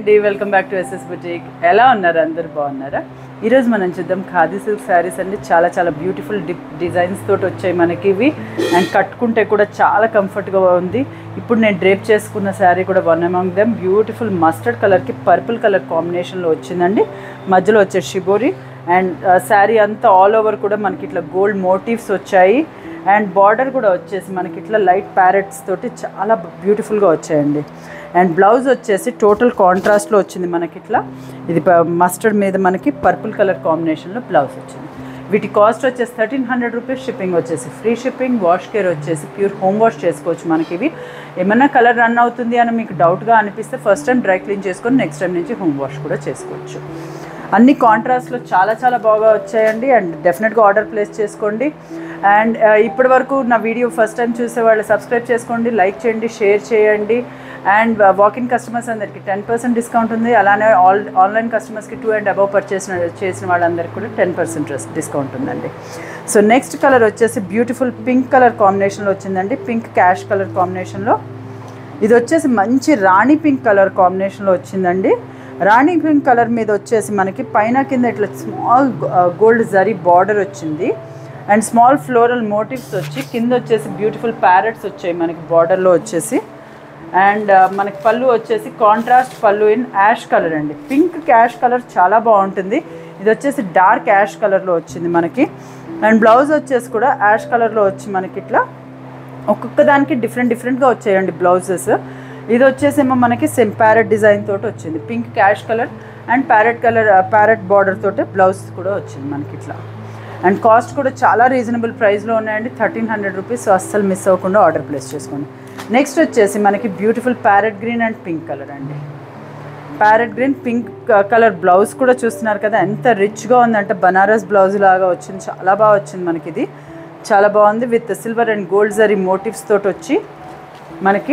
అండి welcome back to S S boutique ఎలా ఉన్నారు అందరు బాగున్నారా ఈరోజు మనం చూద్దాం ఖాదీ సిల్క్ శారీస్ అండి చాలా చాలా బ్యూటిఫుల్ డి డిజైన్స్ తోటి వచ్చాయి మనకి ఇవి అండ్ కట్టుకుంటే కూడా చాలా కంఫర్ట్గా ఉంది ఇప్పుడు నేను డ్రేప్ చేసుకున్న శారీ కూడా one among them beautiful mustard కలర్కి పర్పుల్ కలర్ కాంబినేషన్లో వచ్చిందండి మధ్యలో వచ్చే షిబోరి అండ్ శారీ అంతా ఆల్ ఓవర్ కూడా మనకి ఇట్లా గోల్డ్ మోటివ్స్ వచ్చాయి అండ్ బార్డర్ కూడా వచ్చేసి మనకి ఇట్లా లైట్ ప్యారెట్స్ తోటి చాలా బ్యూటిఫుల్గా వచ్చాయండి అండ్ బ్లౌజ్ వచ్చేసి టోటల్ కాంట్రాస్ట్లో వచ్చింది మనకి ఇట్లా ఇది మస్టర్డ్ మీద మనకి పర్పుల్ కలర్ కాంబినేషన్లో బ్లౌజ్ వచ్చింది వీటి కాస్ట్ వచ్చేసి థర్టీన్ హండ్రెడ్ రూపీస్ షిప్పింగ్ వచ్చేసి ఫ్రీ షిప్పింగ్ వాష్ కేర్ వచ్చేసి ప్యూర్ హోమ్ వాష్ చేసుకోవచ్చు మనకి ఇవి ఏమైనా కలర్ రన్ అవుతుంది అని మీకు డౌట్గా అనిపిస్తే ఫస్ట్ టైం డ్రై క్లీన్ చేసుకొని నెక్స్ట్ టైం నుంచి హోమ్ వాష్ కూడా చేసుకోవచ్చు అన్ని కాంట్రాస్ట్లో చాలా చాలా బాగా వచ్చాయండి అండ్ డెఫినెట్గా ఆర్డర్ ప్లేస్ చేసుకోండి అండ్ ఇప్పటి వరకు నా వీడియో ఫస్ట్ టైం చూసే వాళ్ళు సబ్స్క్రైబ్ చేసుకోండి లైక్ చేయండి షేర్ చేయండి అండ్ వాకింగ్ కస్టమర్స్ అందరికి టెన్ పర్సెంట్ డిస్కౌంట్ ఉంది అలానే ఆల్ ఆన్లైన్ కస్టమర్స్కి టూ అండ్ అబవ్ పర్చేస్ చేసిన వాళ్ళందరికీ కూడా టెన్ పర్సెంట్ డిస్కౌంట్ ఉందండి సో నెక్స్ట్ కలర్ వచ్చేసి బ్యూటిఫుల్ పింక్ కలర్ కాంబినేషన్లో వచ్చిందండి పింక్ క్యాష్ కలర్ కాంబినేషన్లో ఇది వచ్చేసి మంచి రాణి పింక్ కలర్ కాంబినేషన్లో వచ్చిందండి రాణి పింక్ కలర్ మీద వచ్చేసి మనకి పైన కింద ఇట్లా స్మాల్ గోల్డ్ జరీ బార్డర్ వచ్చింది అండ్ స్మాల్ ఫ్లోరల్ మోటివ్స్ వచ్చి కింద వచ్చేసి బ్యూటిఫుల్ ప్యారెట్స్ వచ్చాయి మనకి బార్డర్లో వచ్చేసి అండ్ మనకి పళ్ళు వచ్చేసి కాంట్రాస్ట్ పళ్ళు ఇన్ యాష్ కలర్ అండి పింక్ క్యాష్ కలర్ చాలా బాగుంటుంది ఇది వచ్చేసి డార్క్ యాష్ కలర్లో వచ్చింది మనకి అండ్ బ్లౌజ్ వచ్చేసి కూడా యాష్ కలర్లో వచ్చి మనకి ఇట్లా ఒక్కొక్క దానికి డిఫరెంట్ డిఫరెంట్గా వచ్చాయండి బ్లౌజెస్ ఇది వచ్చేసేమో మనకి సెమ్ ప్యారెట్ డిజైన్ తోటి వచ్చింది pink cash colour and parrot colour parrot border తోటి బ్లౌజ్ కూడా వచ్చింది మనకి ఇట్లా అండ్ కాస్ట్ కూడా చాలా రీజనబుల్ ప్రైస్లో ఉన్నాయండి థర్టీన్ హండ్రెడ్ రూపీస్ అస్సలు మిస్ అవ్వకుండా ఆర్డర్ ప్లేస్ చేసుకోండి నెక్స్ట్ వచ్చేసి మనకి beautiful parrot green and pink colour అండి parrot green pink colour blouse కూడా చూస్తున్నారు కదా ఎంత రిచ్గా ఉందంటే బనారస్ బ్లౌజ్ లాగా వచ్చింది చాలా బాగా వచ్చింది మనకి ఇది చాలా బాగుంది with silver and gold zari motifs తోటి వచ్చి మనకి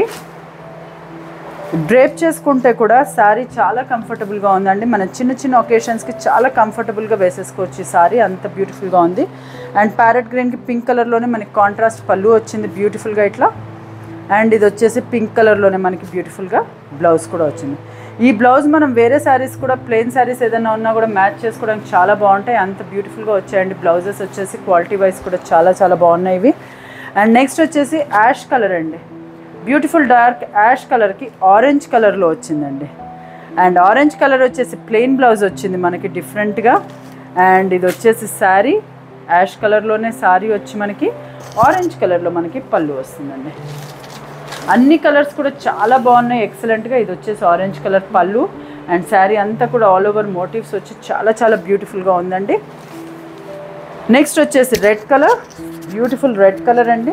డ్రేప్ చేసుకుంటే కూడా శారీ చాలా కంఫర్టబుల్గా ఉందండి మన చిన్న చిన్న ఒకేషన్స్కి చాలా కంఫర్టబుల్గా వేసేసుకోవచ్చు ఈ శారీ అంత బ్యూటిఫుల్గా ఉంది అండ్ ప్యారెట్ గ్రీన్కి పింక్ కలర్లోనే మనకి కాంట్రాస్ట్ పళ్ళు వచ్చింది బ్యూటిఫుల్గా ఇట్లా అండ్ ఇది వచ్చేసి పింక్ కలర్లోనే మనకి బ్యూటిఫుల్గా బ్లౌజ్ కూడా వచ్చింది ఈ బ్లౌజ్ మనం వేరే శారీస్ కూడా ప్లెయిన్ శారీస్ ఏదైనా ఉన్నా కూడా మ్యాచ్ చేసుకోవడానికి చాలా బాగుంటాయి అంత బ్యూటిఫుల్గా వచ్చాయండి బ్లౌజెస్ వచ్చేసి క్వాలిటీ వైజ్ కూడా చాలా చాలా బాగున్నాయి ఇవి అండ్ నెక్స్ట్ వచ్చేసి యాష్ కలర్ అండి బ్యూటిఫుల్ డార్క్ యాష్ కలర్కి ఆరెంజ్ కలర్లో వచ్చిందండి అండ్ ఆరెంజ్ కలర్ వచ్చేసి ప్లెయిన్ బ్లౌజ్ వచ్చింది మనకి డిఫరెంట్గా అండ్ ఇది వచ్చేసి శారీ యాష్ కలర్లోనే శారీ వచ్చి మనకి ఆరెంజ్ కలర్లో మనకి పళ్ళు వస్తుందండి అన్ని కలర్స్ కూడా చాలా బాగున్నాయి ఎక్సలెంట్గా ఇది వచ్చేసి ఆరెంజ్ కలర్ పళ్ళు అండ్ శారీ అంతా కూడా ఆల్ ఓవర్ మోటివ్స్ వచ్చి చాలా చాలా బ్యూటిఫుల్గా ఉందండి నెక్స్ట్ వచ్చేసి red colour beautiful red colour అండి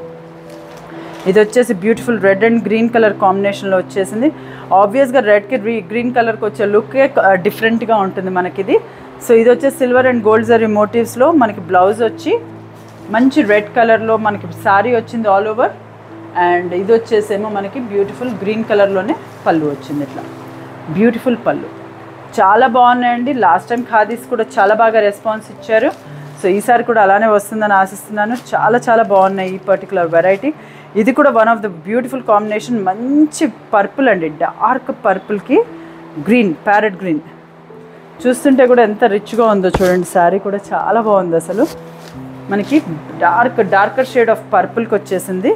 ఇది వచ్చేసి beautiful red and green colour కాంబినేషన్లో వచ్చేసింది ఆబ్వియస్గా రెడ్కి గ్రీన్ కలర్కి వచ్చే లుక్కే డిఫరెంట్గా ఉంటుంది మనకి ఇది సో ఇది వచ్చేసి సిల్వర్ అండ్ గోల్డ్ జరీ మోటివ్స్లో మనకి బ్లౌజ్ వచ్చి మంచి రెడ్ కలర్లో మనకి శారీ వచ్చింది ఆల్ ఓవర్ అండ్ ఇది వచ్చేసేమో మనకి బ్యూటిఫుల్ గ్రీన్ కలర్లోనే పళ్ళు వచ్చింది ఇట్లా బ్యూటిఫుల్ పళ్ళు చాలా బాగున్నాయండి లాస్ట్ టైం ఖాదీస్ కూడా చాలా బాగా రెస్పాన్స్ ఇచ్చారు సో ఈసారి కూడా అలానే వస్తుందని ఆశిస్తున్నాను చాలా చాలా బాగున్నాయి ఈ పర్టికులర్ వెరైటీ ఇది కూడా one of the beautiful combination మంచి పర్పుల్ అండి డార్క్ పర్పుల్కి గ్రీన్ ప్యారెట్ గ్రీన్ చూస్తుంటే కూడా ఎంత రిచ్గా ఉందో చూడండి శారీ కూడా చాలా బాగుంది అసలు మనకి డార్క్ డార్కర్ షేడ్ ఆఫ్ పర్పుల్కి వచ్చేసింది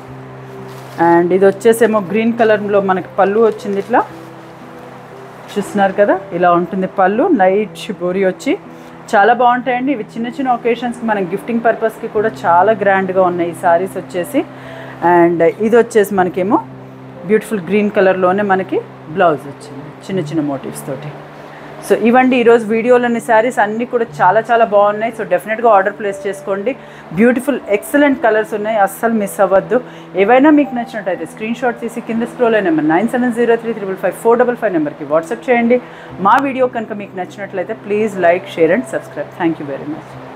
అండ్ ఇది వచ్చేసేమో గ్రీన్ కలర్లో మనకి పళ్ళు వచ్చింది ఇట్లా చూస్తున్నారు కదా ఇలా ఉంటుంది పళ్ళు నైట్ షిబోరి వచ్చి చాలా బాగుంటాయండి ఇవి చిన్న చిన్న ఒకేషన్స్కి మనం గిఫ్టింగ్ పర్పస్కి కూడా చాలా గ్రాండ్గా ఉన్నాయి ఈ సారీస్ వచ్చేసి అండ్ ఇది వచ్చేసి మనకేమో బ్యూటిఫుల్ గ్రీన్ కలర్లోనే మనకి బ్లౌజ్ వచ్చింది చిన్న చిన్న మోటివ్స్ తోటి సో ఇవండి ఈరోజు వీడియోలోని శారీస్ అన్నీ కూడా చాలా చాలా బాగున్నాయి సో డెఫినెట్గా ఆర్డర్ ప్లేస్ చేసుకోండి బ్యూటిఫుల్ ఎక్సలెంట్ కలర్స్ ఉన్నాయి అస్సలు మిస్ అవ్వద్దు ఏవైనా మీకు నచ్చినట్టయితే స్క్రీన్ షాట్ తీసి కింద scroll number nine seven zero three triple five four double five నెంబర్కి వాట్సాప్ చేయండి మా వీడియో కనుక మీకు నచ్చినట్లయితే please like share and subscribe thank you very much